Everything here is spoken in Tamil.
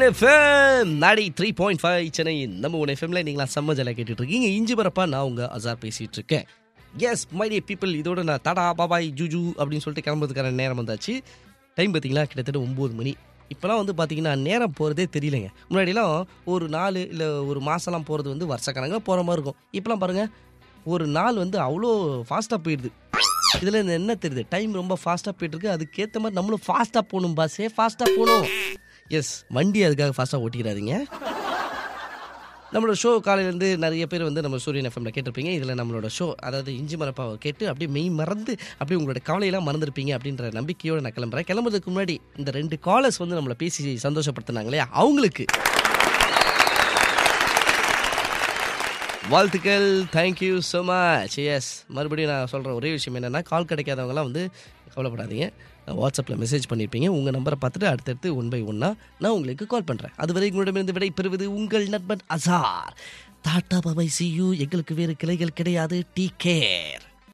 எஃப்எம் நாடி த்ரீ பாயிண்ட் ஃபைவ் சென்னை நம்ம ஒன் எஃப்எம்ல நீங்களா செம்ம ஜல கேட்டுட்டு இருக்கீங்க இஞ்சி பரப்பா நான் உங்க அசார் பேசிட்டு இருக்கேன் எஸ் மை டே பீப்புள் இதோட நான் டாடா பாபாய் ஜூஜு அப்படின்னு சொல்லிட்டு கிளம்புறதுக்கான நேரம் வந்தாச்சு டைம் பார்த்தீங்களா கிட்டத்தட்ட ஒம்பது மணி இப்போலாம் வந்து பார்த்தீங்கன்னா நேரம் போகிறதே தெரியலைங்க முன்னாடிலாம் ஒரு நாலு இல்லை ஒரு மாதம்லாம் போகிறது வந்து வருஷக்கணக்காக போகிற மாதிரி இருக்கும் இப்போலாம் பாருங்கள் ஒரு நாள் வந்து அவ்வளோ ஃபாஸ்ட்டாக போயிடுது இதில் இந்த என்ன தெரியுது டைம் ரொம்ப ஃபாஸ்ட்டாக போயிட்டுருக்கு அதுக்கேற்ற மாதிரி நம்மளும் ஃபாஸ்ட்டாக போகணும் பாஸே ஃபாஸ்ட்டாக போகணும் எஸ் வண்டி அதுக்காக ஃபாஸ்ட்டாக ஓட்டிக்கிறாதீங்க நம்மளோட ஷோ காலையிலேருந்து நிறைய பேர் வந்து நம்ம சூரியன் எஃப்எம்ல கேட்டிருப்பீங்க இதில் நம்மளோட ஷோ அதாவது இஞ்சி மரப்பாவை கேட்டு அப்படியே மெய் மறந்து அப்படியே உங்களோட கவலையெல்லாம் மறந்துருப்பீங்க அப்படின்ற நம்பிக்கையோடு நான் கிளம்புறேன் கிளம்புறதுக்கு முன்னாடி இந்த ரெண்டு காலர்ஸ் வந்து நம்மளை பேசி சந்தோஷப்படுத்தினாங்க இல்லையா அவங்களுக்கு வாழ்த்துக்கள் தேங்க்யூ ஸோ மச் எஸ் மறுபடியும் நான் சொல்கிற ஒரே விஷயம் என்னென்னா கால் கிடைக்காதவங்கலாம் வந்து கவலைப்படாதீங்க வாட்ஸ்அப்பில் மெசேஜ் பண்ணியிருப்பீங்க உங்கள் நம்பரை பார்த்துட்டு அடுத்தடுத்து ஒன் பை ஒன்னாக நான் உங்களுக்கு கால் பண்ணுறேன் அதுவரை உங்களிடமிருந்து விடை பெறுவது உங்கள் நண்பன் Azhar tata bye bye see you எங்களுக்கு வேறு கிளைகள் கிடையாது டீ கேர்